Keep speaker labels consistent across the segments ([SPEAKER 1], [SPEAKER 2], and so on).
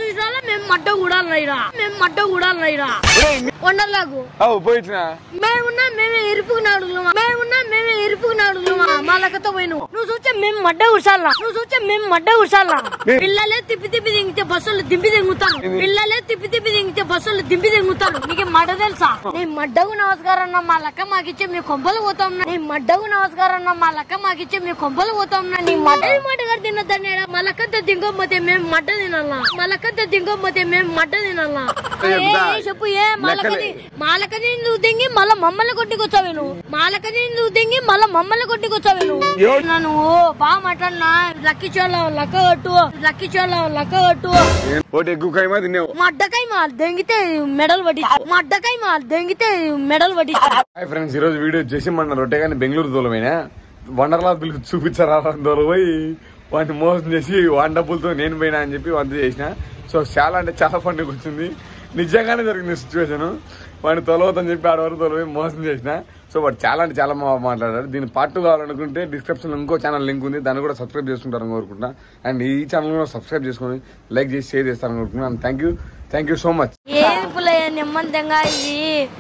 [SPEAKER 1] చూసినా మేము మడ్డ కూడాలరా మేము మడ్డ కూడాలరా వండర్లాకు
[SPEAKER 2] అవు పోయిచ్చిన
[SPEAKER 1] మేమున్నా మేమే ఎరుపుకు నాడుగులమా మేమున్నా మేమే ఎరుపుకు నాడుగులమా మా లెక్కతో పోయిను నువ్వు చూస్తే మేము మడ్డ ఉడసాలా నువ్వు చూస్తే మేము మడ్డ ఉడసాలా పిల్లలే తిప్పి తిప్పి దింగితే బస్సులు దింపి దింగుతాను పిల్లలే తిప్పి తిప్పి దింగితే బస్సులు దింపి దింగుతాను నీకు మడ్డ తెలుసా నీ మడ్డకు నమస్కారం అన్న మా లెక్క మాకిచ్చే మీ కొంపలు పోతాం నీ మడ్డకు నమస్కారం అన్న మా లెక్క మాకిచ్చే మీ కొంపలు పోతాం నీ మడ్డ మాట గారు తిన్నదాన్ని మా లెక్కంతా దింగోపోతే మేము మడ్డ తినాలా మా లెక్కంతా దింగోపోతే మేము మడ్డ తినాలా ఏ, ఏ, చెప్పు ఏ మా లెక్కది మాలకని నువ్వు దింగి మళ్ళా మమ్మల్ని కొట్టుకొచ్చావు నువ్వు మాలకని నువ్వు దింగి మళ్ళా మమ్మల్ని కొట్టుకొచ్చావు నువ్వు నా నువ్వు బాగా మాట్లాడినా లక్కీ చోళ లక్క కట్టు లక్కీ చోళ లక్క కట్టు
[SPEAKER 2] ఒకటి ఎక్కువ కైమా తిన్నావు
[SPEAKER 1] మా అడ్డకాయ మా దెంగితే మెడల్ పట్టి మా అడ్డకాయ మా దెంగితే మెడల్ పట్టి
[SPEAKER 2] హాయ్ ఫ్రెండ్స్ ఈరోజు వీడియో చేసి మన రొట్టె కానీ బెంగళూరు దూలమైనా వండర్లా పిల్లలు చూపించారా దూరం పోయి వాటిని మోసం చేసి వాన్ డబ్బులతో నేను పోయినా అని చెప్పి వంద చేసిన సో చాలా అంటే చాలా పండుగ వచ్చింది నిజంగానే జరిగింది సిచ్యువేషన్ వాడిని తొలవద్దని చెప్పి ఆడ వరకు తొలవి మోసం చేసిన సో వాడు చాలా అంటే చాలా మా- మాట్లాడారు దీని పార్ట్ కావాలనుకుంటే డిస్క్రిప్షన్ ఇంకో ఛానల్ లింక్ ఉంది దాన్ని కూడా సబ్స్క్రైబ్ చేసుకుంటారని కోరుకుంటున్నా అండ్ ఈ ఛానల్ కూడా సబ్స్క్రైబ్ చేసుకొని లైక్ చేసి షేర్ చేస్తారని కోరుకుంటున్నాను thank you thank you so much
[SPEAKER 1] ఏది పుల్లయ్య నెమ్మదిగా ఇది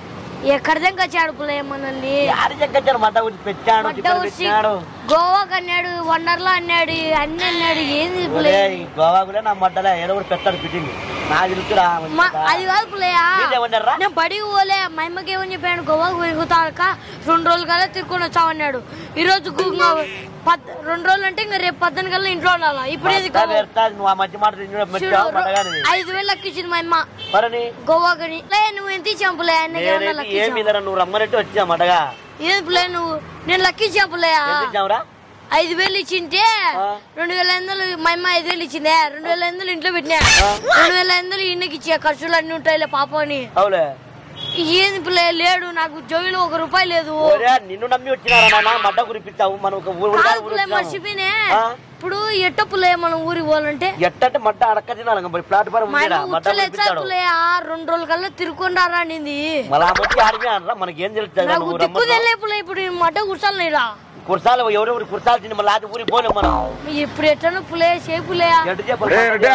[SPEAKER 1] ఎక్కడ దగ్గర చాడు పుల్లయ్య మనల్ని
[SPEAKER 3] ఆడి చెక్కొచ్చాడు మడ్డ వచ్చి పెట్టాడు
[SPEAKER 1] మడ్డ
[SPEAKER 3] టిఫిన్
[SPEAKER 1] వచ్చి
[SPEAKER 3] పెట్టాడు
[SPEAKER 1] గోవాకి అన్నాడు వండర్లా అన్నాడు అన్ని అన్నాడు ఏంది
[SPEAKER 3] ఒరే,
[SPEAKER 1] పుల్లయ్య
[SPEAKER 3] ఈ గోవా కూడా నా మడ్డలే ఏదో ఒకటి పెట్టాడు ఫిట్టింగ్ నాకు తెలుసురా
[SPEAKER 1] మా- అది కాదు పుల్లయ్య
[SPEAKER 3] మీరేమన్నారా
[SPEAKER 1] నేను బడికి పోలే మా అమ్మకి ఏమని చెప్పాను గోవాకు వెగుతాక రెండు రోజులు కల్లా తిరుకొని వచ్చామన్నాడు ఈ రోజు గు- పద్- రెండు రోజులు అంటే ఇంకా రేపు పద్దెనిమిది కల్లా ఇంట్లో ఉండాలా ఇప్పుడు ఇది గోవా.
[SPEAKER 3] పెడతాది నువ్వు ఆ మధ్య మాట తిని
[SPEAKER 1] చూడు,
[SPEAKER 3] మెచ్చావు మడ్డగాని
[SPEAKER 1] ఐదు వేలు లెక్కించింది మా అమ్మ
[SPEAKER 3] మరని
[SPEAKER 1] గోవాకని లే నువ్వు ఎంత ఇచ్చావు పుల్లయ్య అన్నకి ఏమన్నా
[SPEAKER 3] నేనైతే ఏమి
[SPEAKER 1] లెక్కించావు
[SPEAKER 3] ఇదరా నువ్వు రమ్మనట్టు వచ్చా మడ్డగా
[SPEAKER 1] ఏది పుల్లయ్య నువ్వు నేను లెక్కించా పుల్లయ్య
[SPEAKER 3] ఎంత ఇచ్చావురా
[SPEAKER 1] ఐదు వేలు ఇచ్చింటే
[SPEAKER 3] ఆ.
[SPEAKER 1] రెండు వేల ఐదు మా అమ్మ ఐదు వేలు ఇచ్చిందే రెండు వేల ఐదు ఇంట్లో పెట్టినా రెండు వేల ఐదు ఇంటికి ఇచ్చా ఖర్చులు అన్ని ఉంటాయిలే పాప అని
[SPEAKER 3] అవులే
[SPEAKER 1] ఏంది పిల్ల లేడు నాకు జోబిలో ఒక రూపాయి లేదు
[SPEAKER 3] ఒరే నిన్ను నమ్మి వచ్చినారా నాన్న మడ్డ కురిపించావు మనం ఒక ఊరు ఊరు
[SPEAKER 1] కాదు
[SPEAKER 3] ఊరు
[SPEAKER 1] పుల్ల
[SPEAKER 3] వచ్చినాము.
[SPEAKER 1] మర్చిపోయినే
[SPEAKER 3] ఆ?
[SPEAKER 1] ఇప్పుడు ఎట్ట పుల్లయ్య మనం ఊరికి పోవాలంటే
[SPEAKER 3] ఎట్టంటే మడ్డ అడక్క తినాలి మరి ప్లాట్ఫారం
[SPEAKER 1] మా
[SPEAKER 3] ఉందిరా
[SPEAKER 1] అమ్మ
[SPEAKER 3] మడ్డ
[SPEAKER 1] ఉచ్చలు
[SPEAKER 3] కురిపించాడు
[SPEAKER 1] పుల్లయ్య రెండు రోజుల కల్లా తిరుక్కుంటారా అనింది
[SPEAKER 3] మళ్ళా వచ్చి ఆడిపోయానరా మనకి ఏం తెలుస్తుంది
[SPEAKER 1] నాకు
[SPEAKER 3] నువ్వు
[SPEAKER 1] దిక్కు
[SPEAKER 3] రమ్మన్నావు.
[SPEAKER 1] తెలియ పుల్ల ఇప్పుడు ఈ మట కూర్చోలేరా
[SPEAKER 3] కుర్సాలు ఎవరెవరు కుర్సాలు తిని మళ్ళీ అది ఊరికి పోలేం మనం
[SPEAKER 1] ఇప్పుడు ఎట్టను పుల్లయ్య చే పుల్లయ్య
[SPEAKER 3] ఎటు చెప్పాలి
[SPEAKER 2] ఏ, రెడ్డా?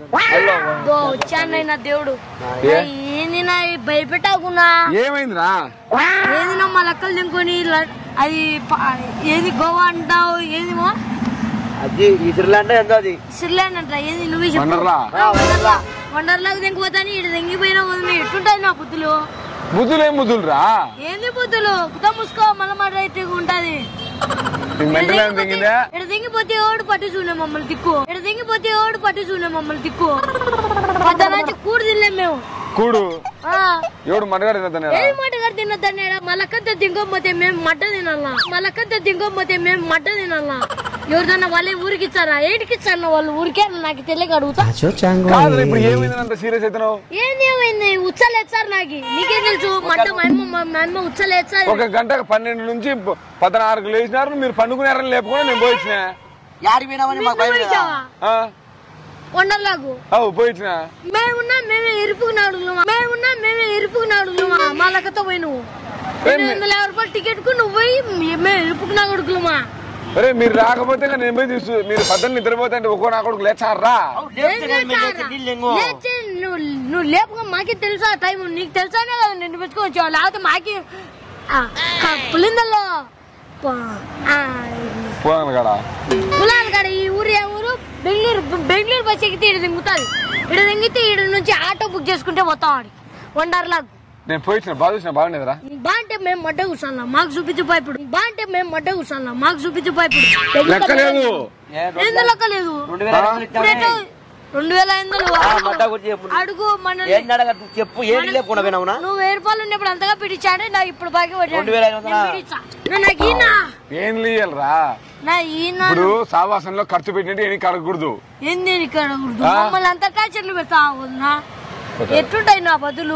[SPEAKER 1] దో వచ్చానైనా దేవుడు
[SPEAKER 2] ఏ?
[SPEAKER 1] ఏంది నా ఈ భయపెట్టాకున్నా
[SPEAKER 2] ఏమైందిరా
[SPEAKER 1] ఏది నా మా లెక్కలు తినుకొని ల- అది ప- ఏది గోవా అంటావు ఏది మా
[SPEAKER 3] అది ఇసురులాంటే ఎంతో అది
[SPEAKER 1] సిర్లాండ్ అంట ఏది నువ్వే చెప్పు
[SPEAKER 2] వండర్లా?
[SPEAKER 1] ఆ, వండర్లా వండర్లాకు దింగిపోతాని ఇటు దింగిపోయినా ఉంది ఎట్టుంటది నా బుద్ధులు
[SPEAKER 2] బుద్ధులు ఏం బుద్ధులురా
[SPEAKER 1] ఏంది బుద్ధులు కుదా ముసుకో మళ్ళీ మాట రైట్గా ఉంటది
[SPEAKER 2] నీకు మెంటల్ ఏం దిగిందా
[SPEAKER 1] ఇక్కడ దింగిపోతే ఎవడు పట్టి చూడే మమ్మల్ని దిక్కు ఇక్కడ దింగిపోతే ఎవడు పట్టి చూడే మమ్మల్ని దిక్కు పొద్దునాచి కూడు తినలేం మేము
[SPEAKER 2] కూడు
[SPEAKER 1] ఆ,
[SPEAKER 2] ఎవడు మడగాడు తినదనే
[SPEAKER 1] ఏది మాట గారు తిన్నదాన్ని మళ్ళకంతా దింగోపోతే మేము మడ్డ తినాలా మళ్ళకంతా దింగోపోతే మేము మడ్డ తినాలా ఎవరిదన్నా వాళ్ళే ఊరికి ఇచ్చారా ఏడికి ఇచ్చారు వాళ్ళు ఊరికే నాకు తెలియక అడుగుతా
[SPEAKER 2] కాదు ఇప్పుడు ఏమైంది అంత సీరియస్ అవుతున్నావు
[SPEAKER 1] ఏంది ఏమైంది ఉచ్చలు ఎచ్చారు నాకు నీకేం తెలుసు మడ్డ మా అమ్మ మా- మా అమ్మ ఉచ్చలు ఎచ్చారు
[SPEAKER 2] ఒక గంట పన్నెండు నుంచి ప- పద్నాలుగు లేచినారు మీరు పండుకున్నారని లేపుకొని నేను పోయిచ్చిన
[SPEAKER 3] యాడికి పోయినామని మాకు భయం లేదా?
[SPEAKER 2] ఆ,
[SPEAKER 1] వండర్లాగు
[SPEAKER 2] అవు పోయిచ్చిన
[SPEAKER 1] మేమున్నా మేమే ఎరుపుకు నాడుగులమా మేమున్నా మేమే ఎరుపుకు నాడుగులమా మా లెక్కతో పోయి నువ్వు ఎనిమిది వందల యాభై రూపాయలు టికెట్ కు నువ్వు పోయి మేము ఎరుపుకు నాడుగులమా
[SPEAKER 2] అరే మీరు రాకపోతే ఇంకా నేను పోయి తీసు మీరు పద్దెని నిద్రపోతే అంటే ఒక్కో నా కొడుకు లేచారా
[SPEAKER 3] అవు, లేపితే కానీ మేము లేచి నీళ్ళు లేంగు.
[SPEAKER 1] లేచి నువ్వు నువ్వు లేపుగా మాకే తెలుసా టైం నీకు తెలుసానే కదా నిన్ను పెట్టుకొని వచ్చావు లేకపోతే మాకి ఆ, ఆ, పులిందల్లో ప- ఆ,
[SPEAKER 2] పోదాను కాడా
[SPEAKER 1] పులాలు కాడ ఈ ఊరు ఏ ఊరు బెంగళూరు బెంగళూరు బస్ ఎక్కితే ఇక్కడ దింగుతుంది ఇక్కడ దింగితే ఇక్కడ నుంచి ఆటో బుక్ చేసుకుంటే పోతాం ఆడి వండర్లాగ్
[SPEAKER 2] నేను పోయిచ్చిన బాగా చూసిన బాగుండేదిరా
[SPEAKER 1] బా అంటే మేము మడ్డ కూర్చున్నాం మాకు చూపించిపోయి ఇప్పుడు బా అంటే మేము మడ్డ కూర్చున్నాం మాకు చూపించిపోయి ఇప్పుడు
[SPEAKER 2] లెక్కలేదు
[SPEAKER 3] ఏ,
[SPEAKER 1] ఏందో లెక్క లేదు
[SPEAKER 3] రెండు వేల ఐదు వందలు
[SPEAKER 1] ఇప్పుడు
[SPEAKER 3] ఇచ్చామే.
[SPEAKER 1] ఎటో రెండు వేల ఐదు వందలు
[SPEAKER 3] ఆ, మడ్డ గురించి చెప్పు
[SPEAKER 1] అడుగు మన
[SPEAKER 3] ఏం అడగ చెప్పు ఏది లేకుండా పోయినావునా
[SPEAKER 1] నువ్వు వెయ్యి రూపాయలు ఉన్నప్పుడు అంతగా పిడిచాడే నా ఇప్పుడు బాగా పడ్డాడు.
[SPEAKER 3] రెండు వేల ఐదు వందలా?
[SPEAKER 1] నేను పిడిచా. నా నాకు ఈయన
[SPEAKER 2] ఏం లీయాలరా
[SPEAKER 1] నా ఈయన
[SPEAKER 2] ఇప్పుడు సావాసంలో ఖర్చు పెట్టినట్టు ఏమి కడగకూడదు
[SPEAKER 1] ఏంది ఇక్కడ ఉర్దూ? మమ్మల్ని అంత టార్చర్లు పెడతా ఉన్నా ఎట్లుంటాయి నా బదులు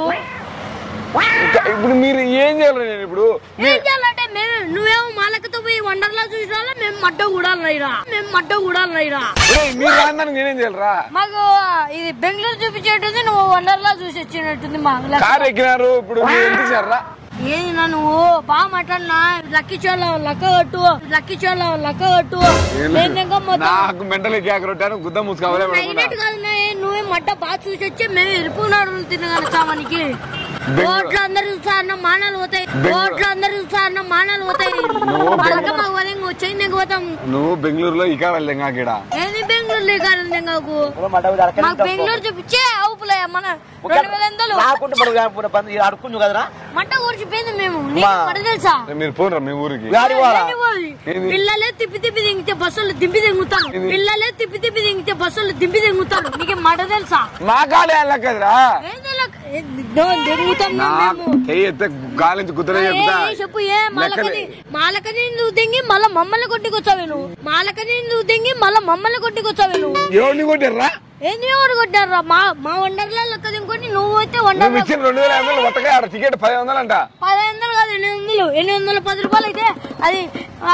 [SPEAKER 2] ఇంకా ఇప్పుడు మీరు ఏం చేయాలి నేను ఇప్పుడు
[SPEAKER 1] ఏం చేయాలంటే మేము నువ్వేమో మాలకతో పోయి వండర్లా చూసినా మేము మడ్డ కూడాలరా మేము మడ్డ కూడాలరా
[SPEAKER 2] ఒరేయ్, మీరు రాందానికి నేనేం చేయాలరా
[SPEAKER 1] మాకు ఇది బెంగళూరు చూపించేటుంది నువ్వు వండర్లా చూసి వచ్చినట్టుంది మా లెక్క.
[SPEAKER 2] కారు ఎక్కినారు ఇప్పుడు మీరు ఎంత ఇచ్చారా
[SPEAKER 1] ఏంది నా నువ్వు బాగా మాట్లాడినా లక్కీ చోళ్ళ లక్క కట్టు లక్కీ చోళ్ళ లక్క కట్టు నేను ఇంకా మొత్తం
[SPEAKER 2] నాకు మెంటల్ క్యాక్ రొట్టాను గుద్ద మూసుకోవాలి
[SPEAKER 1] అయినట్టు కాదు నా, ఏ నువ్వే మడ్డ బాగా చూసి వచ్చి మేము ఎరుపునాడు తినగల సామానికి
[SPEAKER 2] బెంగ-
[SPEAKER 1] ఓట్లు అందరు చూసారన్న మానాలు పోతాయి
[SPEAKER 2] బెంగ-
[SPEAKER 1] ఓట్లు అందరు చూసారన్న మానాలు పోతాయి
[SPEAKER 2] నువ్వు
[SPEAKER 1] వాళ్ళకి మాకు వదిలి వచ్చి పోతాం
[SPEAKER 2] నువ్వు బెంగళూరులో ఇకా వెళ్ళే కాకిడ
[SPEAKER 1] ఏంది బెంగళూరు లేకారు నాకు
[SPEAKER 3] మడ్డ
[SPEAKER 1] మాకు బెంగళూరు చూపించే అవుపులే మన రెండు వేల ఎంతలు
[SPEAKER 3] రాకుంటే మనం బంద్ అడుక్కుంది కదరా
[SPEAKER 1] మంట కూర్చిపోయింది మేము నీకు
[SPEAKER 3] మా.
[SPEAKER 1] మడ తెలుసా
[SPEAKER 2] మీరు పోనరా మీ ఊరికి
[SPEAKER 3] గాడి పోవాలా?
[SPEAKER 1] ఏంది పోయి?
[SPEAKER 2] ఏంది?
[SPEAKER 1] పిల్లలే తిప్పి తిప్పి దింగితే బస్సులు దింపి దింగుతారు పిల్లలే తిప్పి తిప్పి దింగితే బస్సులు దింపి దింగుతారు నీకు మడ తెలుసా
[SPEAKER 2] మా గాలి వెళ్ళ కదరా
[SPEAKER 1] ఏంది ఇలా? ఏ, దో- దింగుతాం
[SPEAKER 2] నా
[SPEAKER 1] మేము
[SPEAKER 2] చెయ్యి ఎత్తే గాలి నుంచి గుద్దరే
[SPEAKER 1] ఏ,
[SPEAKER 2] చెప్తా
[SPEAKER 1] ఏ, చెప్పు ఏ మాలకని మాలకని నువ్వు దింగి మళ్ళా మమ్మల్ని కొట్టుకొచ్చావు నువ్వు మాలకని నువ్వు దింగి మళ్ళా మమ్మల్ని కొట్టుకొచ్చావు నువ్వు
[SPEAKER 2] ఎవరిని కొట్టారా
[SPEAKER 1] ఏంది ఎవరు కొట్టారా మా మా వండర్లా లెక్క దింకొని నువ్వు అయితే
[SPEAKER 2] నువ్వు
[SPEAKER 1] వండర్లా
[SPEAKER 2] ఇచ్చిన రెండు వేల ఐదు వందలు కొట్టగా ఆడ టికెట్ పది వందలు అంట
[SPEAKER 1] పదిహేను వందలు కాదు ఎనిమిది వందలు ఎనిమిది వందల పది రూపాయలు అయితే అది ఆ,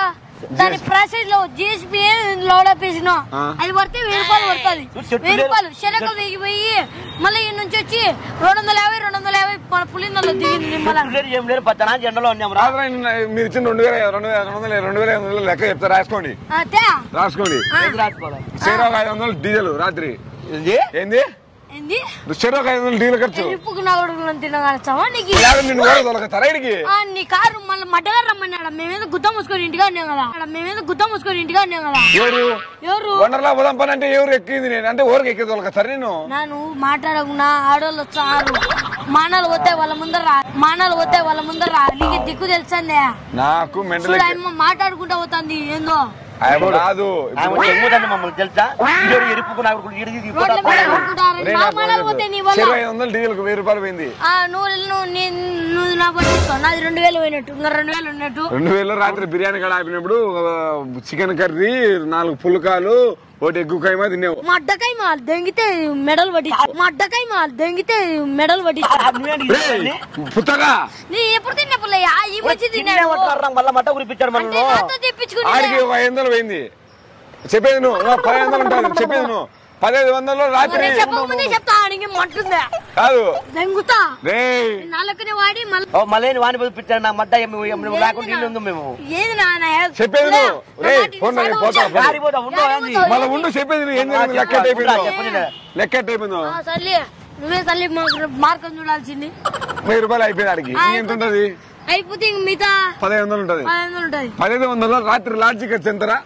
[SPEAKER 1] దాని ప్రాసెస్ లో జిఎస్పీ లోడ్ వేసిన
[SPEAKER 2] ఆ.
[SPEAKER 1] అది పడితే వెయ్యి రూపాయలు పడుతుంది
[SPEAKER 3] చెట్టు
[SPEAKER 1] వెయ్యి
[SPEAKER 3] లేదు.
[SPEAKER 1] రూపాయలు శనగ వెయ్యి పోయి మళ్ళీ ఈ నుంచి వచ్చి రెండు వందల యాభై రెండు వందల యాభై మన పులిందలో దిగింది నిమ్మలంగా
[SPEAKER 3] లేరు ఏం లేరు పచ్చనా ఎండలో ఉన్నాం రా
[SPEAKER 2] రాత్రి నిన్న మీరు ఇచ్చిన రెండు వేల రెండు వేల రెండు వందలు రెండు వేల ఐదు వందలు లెక్క చెప్తా రాసుకోండి
[SPEAKER 1] అదే
[SPEAKER 2] రాసుకోండి
[SPEAKER 3] రాసుకోవాలి
[SPEAKER 2] చెరోక ఐదు వందలు డీజిల్ రాత్రి
[SPEAKER 3] ఏంది
[SPEAKER 2] ఏంది
[SPEAKER 1] ఏంది
[SPEAKER 2] చెరోక ఐదు వందలు డీజిల్ ఖర్చు
[SPEAKER 1] ఎరుపుకు నగడుగులను తినగలచావా నీకు
[SPEAKER 2] ఇలాగ నిన్ను కూడా తొలగతారా ఇడికి
[SPEAKER 1] ఆ, నీ కారు మళ్ళీ మడ్డగా రమ్మన్నాడు మేమేదో గుద్ద మూసుకొని ఇంటిగా ఉన్నాం కదా ఆడ మేమేదో గుద్ద మూసుకొని ఇంటిగా ఉన్నాం కదా
[SPEAKER 2] ఎవరు
[SPEAKER 1] ఎవరు
[SPEAKER 2] వండర్లా పోదాం పని అంటే ఎవరు ఎక్కింది నేను అంటే ఊరికి ఎక్కేది తొలగతారు నేను
[SPEAKER 1] నాను మాట్లాడకుండా ఆడోళ్ళు వచ్చారు మానాలు పోతే వాళ్ళ ముందర రా మానాలు పోతే వాళ్ళ ముందర రా నీకు దిక్కు తెలుసందే
[SPEAKER 2] నాకు మెంటల్
[SPEAKER 1] చూడు ఆయమ్మ మాట్లాడుకుంటా పోతుంది ఏందో
[SPEAKER 2] ఆయన రాదు
[SPEAKER 3] ఆమె చెంగుదండి మమ్మల్ని తెలుసా ఇద్దరు ఎరుపుకు నాకు ఇడిగి
[SPEAKER 1] రోడ్ల మీద కొట్టుకుంటారు
[SPEAKER 2] రే
[SPEAKER 1] మా
[SPEAKER 2] నాకు
[SPEAKER 1] మానాలు పోతే నీ వల్ల
[SPEAKER 2] చెరువు ఐదు వందలు డీజిల్ వెయ్యి రూపాయలు పోయింది
[SPEAKER 1] ఆ, నువ్వు నువ్వు నీ- నువ్వు నా పట్టించుకో నాది రెండు వేలు పోయినట్టు ఇంకా రెండు వేలు ఉన్నట్టు
[SPEAKER 2] రెండు వేలు రాత్రి బిర్యానీ కాడ ఆపినప్పుడు చికెన్ కర్రీ నాలుగు పుల్కాలు ఒకటి ఎగ్గు కైమా తిన్నావు
[SPEAKER 1] మా అడ్డకాయ మా దెంగితే మెడల్ పట్టించు మా అడ్డకాయ మా దెంగితే మెడల్ పట్టించు
[SPEAKER 2] రేయ్, పుత్తగా
[SPEAKER 1] నీ ఎప్పుడు తిన్నా పుల్లయ్య ఈ మధ్య తిన్నాడు
[SPEAKER 3] మళ్ళా మట్ట కురిపించాడు
[SPEAKER 1] అంటే
[SPEAKER 3] మనల్ని
[SPEAKER 1] నాతో తెప్పించుకుని
[SPEAKER 2] ఆడికి ఒక ఐదు వందలు పోయింది చెప్పేది నువ్వు నువ్వు పది వందలు ఉంటుంది చెప్పేది నువ్వు పదిహేను వందలు రాత్రి
[SPEAKER 1] చెప్పకముందే చెప్తా ఆడికి మంటుందా
[SPEAKER 2] కాదు
[SPEAKER 1] దెంగుతా
[SPEAKER 2] రే
[SPEAKER 1] నాలుకని వాడి మళ్ళీ
[SPEAKER 3] ఓ మళ్ళీ వాణి పిలిపించాడు నా మడ్డ ఏమి ఏమి లేకుండా ఇల్లు ఉంది మేము
[SPEAKER 1] ఏది నాన్న
[SPEAKER 2] చెప్పేది నువ్వు రే ఫోన్ నా నేను పోతా ఫోన్.
[SPEAKER 3] గాడి పోతా ఉండవు ఏంది?
[SPEAKER 2] మళ్ళీ ఉండు చెప్పేది నువ్వు ఏం జరిగింది లెక్క అయిపోయిందో లెక్క అయిపోయిందో
[SPEAKER 1] తల్లి నువ్వే తల్లి మాకు మార్గం చూడాల్సింది
[SPEAKER 2] వెయ్యి రూపాయలు అయిపోయింది ఆడికి ఎంత ఉంటది
[SPEAKER 1] అయిపోతే ఇంక మిగతా
[SPEAKER 2] పదిహేను వందలు ఉంటది
[SPEAKER 1] పదిహేను వందలు ఉంటది
[SPEAKER 2] పదిహేను వందలు రాత్రి లాడ్జికి వచ్చి ఎంతరా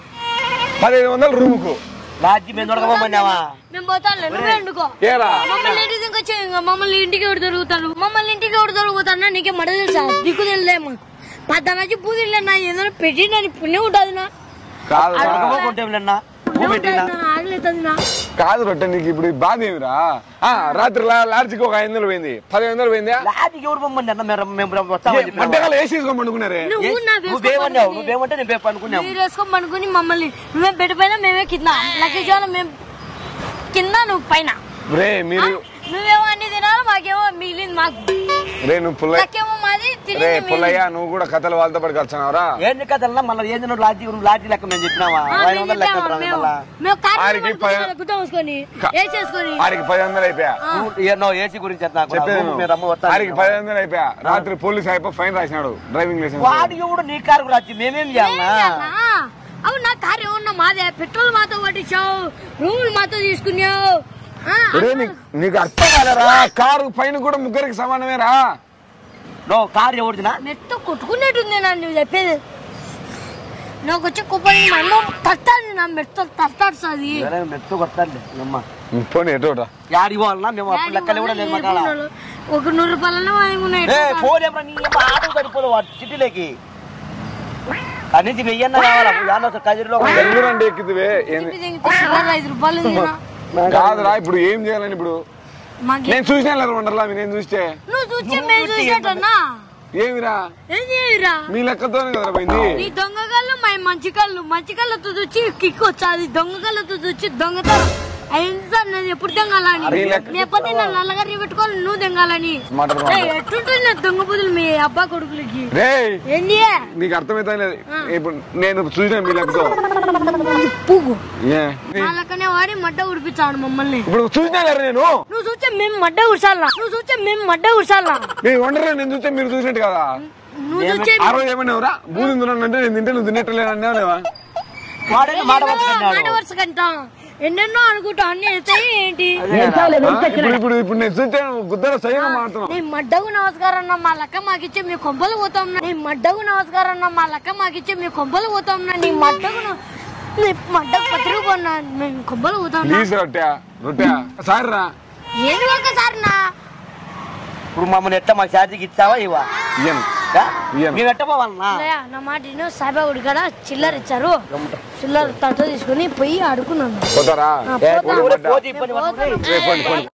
[SPEAKER 2] పదిహేను వందలు రూముకు
[SPEAKER 3] లాడ్జి మేము దొరకమన్నావా
[SPEAKER 1] మేము పోతాంలే నువ్వే వండుకో
[SPEAKER 2] ఏరా
[SPEAKER 1] మమ్మల్ని ఇంటికి తీసుకొచ్చి ఇంకా మమ్మల్ని ఇంటికి ఎవరు దొరుకుతారు మమ్మల్ని ఇంటికి ఎవరు దొరుకుతారన్నా నీకే మడ తెలుసా దిక్కు తెలియదే మాకు పద్దనచ్చి పూదిలే నా ఏదైనా పెట్టిన పుణ్యం ఉంటుంది నా
[SPEAKER 2] కాదు రా.
[SPEAKER 3] దొరకపోతే లేన్నా
[SPEAKER 1] పుణ్యం ఉంటుంది నా ఆగలేతుంది నా
[SPEAKER 2] కాదు రొట్టె నీకు ఇప్పుడు ఈ బాధ ఏమిరా ఆ, రాత్రి లా- లాడ్జికి ఒక ఐదు వందలు పోయింది పదిహేను వందలు పోయిందా
[SPEAKER 3] లాడ్జికి ఎవరు పొమ్మండి అన్న మేము మేము వస్తామని చెప్పినావా?
[SPEAKER 2] మధ్యకాలం వేసి పండుకున్నారే
[SPEAKER 1] నువ్వు నా
[SPEAKER 3] నువ్వేమన్నావు నువ్వేమంటే నేను పేపు అనుకున్నావు
[SPEAKER 1] మీరు వేసుకొని పనుకుని మమ్మల్ని నువ్వే బెడ్ పైన మేమే కింద లక్కీ జోన్ మేము కింద నువ్వు పైన
[SPEAKER 2] రే మీరు
[SPEAKER 1] నువ్వేమో అన్ని తినాలి మాకేమో మిగిలింది మాకు
[SPEAKER 2] రే నువ్వు పుల్లయ్య
[SPEAKER 1] లక్కేమో మాది
[SPEAKER 2] రే
[SPEAKER 1] తినేది మిగిలింది.
[SPEAKER 2] పుల్లయ్య నువ్వు కూడా కథలు వాళ్ళతో పడి కలిసినావురా
[SPEAKER 3] ఏంది కదల్లా మళ్ళీ ఏంది నువ్వు లాడ్జి నువ్వు లాడ్జి లెక్క మేము చెప్పినావా
[SPEAKER 1] ఆ,
[SPEAKER 3] ఐదు
[SPEAKER 1] మేము
[SPEAKER 3] వందలు లెక్క
[SPEAKER 1] చెప్పాము,
[SPEAKER 3] చెప్పినావా
[SPEAKER 1] మేము
[SPEAKER 3] మళ్ళా
[SPEAKER 1] మేము కారు
[SPEAKER 2] ఆడికి
[SPEAKER 1] మీద
[SPEAKER 2] పై-
[SPEAKER 1] కూర్చొని గుద్ద మూసుకొని
[SPEAKER 2] క-
[SPEAKER 1] వేసేసుకొని
[SPEAKER 2] ఆడికి పది వందలు అయిపోయా
[SPEAKER 3] నువ్వు ఏ- నువ్వు ఏసీ గురించి చెప్తా నాకు.
[SPEAKER 2] చెప్పేది
[SPEAKER 3] రమ్ము, మీరు రమ్ము
[SPEAKER 2] నువ్వు.
[SPEAKER 3] వస్తాను.
[SPEAKER 2] ఆడికి పది వందలు అయిపోయా రాత్రి పోలీస్ అయిపోయి ఫైన్ రాసినాడు డ్రైవింగ్ లైసెన్స్
[SPEAKER 3] వాడికి కూడా నీ కారు కూడా వచ్చి మేమేం చేయాలనా
[SPEAKER 1] చేయాలా? అవు నా కారు ఏమన్నా మాదే పెట్రోల్ మాతో పట్టించావు రూములు మాతో తీసుకున్నావు ఆ,
[SPEAKER 2] రే నీ- నీకు అర్థం కాలేరా కారు పైన కూడా ముగ్గురికి సమానమేరా
[SPEAKER 3] నువ్వు కారు ఎవరిదినా
[SPEAKER 1] మెత్త కొట్టుకునేటుంది నా నువ్వు చెప్పేది నాకు వచ్చే కుప్పని మా అమ్మ తట్టాలి నా మెత్త తట్టాడుతుంది
[SPEAKER 3] మెత్తు కొట్టాలి అమ్మ
[SPEAKER 2] పోనీ ఎటోట
[SPEAKER 3] యాడికి పోవాలన్నా మేము అప్పుడు లెక్కలు కూడా లేదు మాకాడ
[SPEAKER 1] ఒక నూరు రూపాయలలో ఉన్నాయి
[SPEAKER 3] ఏ ఫోన్ ఏమన్నా నీ అమ్మ ఆటో సరిపోదు వాడు సిటీలోకి కనీసం వెయ్యన్న కావాలా యాన్న కదిరిలో
[SPEAKER 2] బెంగళూరు అంటే ఎక్కితివే ఏంది
[SPEAKER 1] ఐదు రూపాయలు ఉంది నా.
[SPEAKER 2] కాదురా ఇప్పుడు ఏం చేయాలని ఇప్పుడు
[SPEAKER 1] మాకి
[SPEAKER 2] నేను చూసినా వండర్లా నేను చూస్తే
[SPEAKER 1] నువ్వు చూసి మేము చూసేటన్నా
[SPEAKER 2] ఏమిరా
[SPEAKER 1] ఏం చేయరా
[SPEAKER 2] మీ లెక్కతోనే కదరా పోయింది
[SPEAKER 1] నీ దొంగ కళ్ళు మా మంచి కళ్ళు మంచి కళ్ళతో చూచి కిక్ వచ్చాది దొంగ కళ్ళతో చూచి దొంగతనం అయింది సార్ నేను ఎప్పుడు తెంగాలని
[SPEAKER 2] అరే లెక్క
[SPEAKER 1] లేకపోతే నా నల్లగారిని పెట్టుకోవాలి నువ్వు తెంగాలని
[SPEAKER 2] మాట్లాడు,
[SPEAKER 1] ఏయ్, ఎట్లుంటుంది నా దొంగ బుద్ధులు మీ అబ్బా కొడుకులకి
[SPEAKER 2] రే
[SPEAKER 1] ఏంది
[SPEAKER 2] నీకు అర్థమైతే లేదు ఇప్పుడు నేను చూసిన మీ లెక్కతో
[SPEAKER 1] పువ్వు
[SPEAKER 2] ఏ
[SPEAKER 1] నా లెక్కనే వాడి మడ్డ ఉడిపించాడు మమ్మల్ని
[SPEAKER 2] ఇప్పుడు చూసినా కదా నేను
[SPEAKER 1] నువ్వు చూస్తే మేము మడ్డ ఉడసాలా నువ్వు చూస్తే మేము మడ్డ ఉడసాలా
[SPEAKER 2] నేను వండరా నేను చూస్తే మీరు చూసినట్టు కదా
[SPEAKER 1] నువ్వు చూస్తే
[SPEAKER 2] ఆ రోజు ఏమన్నావురా బూది తిన్నానంటే నేను తింటే నువ్వు తిన్నట్లేదన్నావా
[SPEAKER 3] వాడేదో మాట
[SPEAKER 1] మాట
[SPEAKER 3] పట్టుకున్నాడు
[SPEAKER 1] వరుస కంటాం ఎన్నెన్నో అనుకుంటా అన్ని అవుతాయి ఏంటి
[SPEAKER 2] ఇప్పుడు ఇప్పుడు ఇప్పుడు నేను చూస్తే గుద్దర సరిగా మాడుతున్నావు
[SPEAKER 1] నీ మడ్డకు నమస్కారం అన్న మా లక్క మాకిచ్చే మీ కొంపలు పోతాం నీ మడ్డకు నమస్కారం అన్న మా లక్క మాకిచ్చే మీ కొంపలు పోతాం నీ మడ్డకు న- నీ మడ్డకు పత్రిక పోన్నా మేము కొంపలు పోతాం
[SPEAKER 2] ప్లీజ్ రొట్టె రొట్టె సార్ రా
[SPEAKER 1] ఏంది ఒకసారి నా
[SPEAKER 3] ఇప్పుడు మమ్మల్ని ఎట్లా మాకు ఛార్జీకి ఇచ్చావా ఇవా
[SPEAKER 2] ఇయ్యను ఇయ్యను
[SPEAKER 3] మేము ఎట్ట పోవాలన్నా
[SPEAKER 1] లే, నా మాట విను, సాయిబాబా గుడి కాడ చిల్లర ఇచ్చారు చిల్లర తట్ట తీసుకుని పోయి అడుగున్నాను
[SPEAKER 2] పోతారా
[SPEAKER 1] ఆ, పోతాం.
[SPEAKER 3] పోతే ఇబ్బంది పడుతుంది
[SPEAKER 2] రేపు పోండి, పోండి.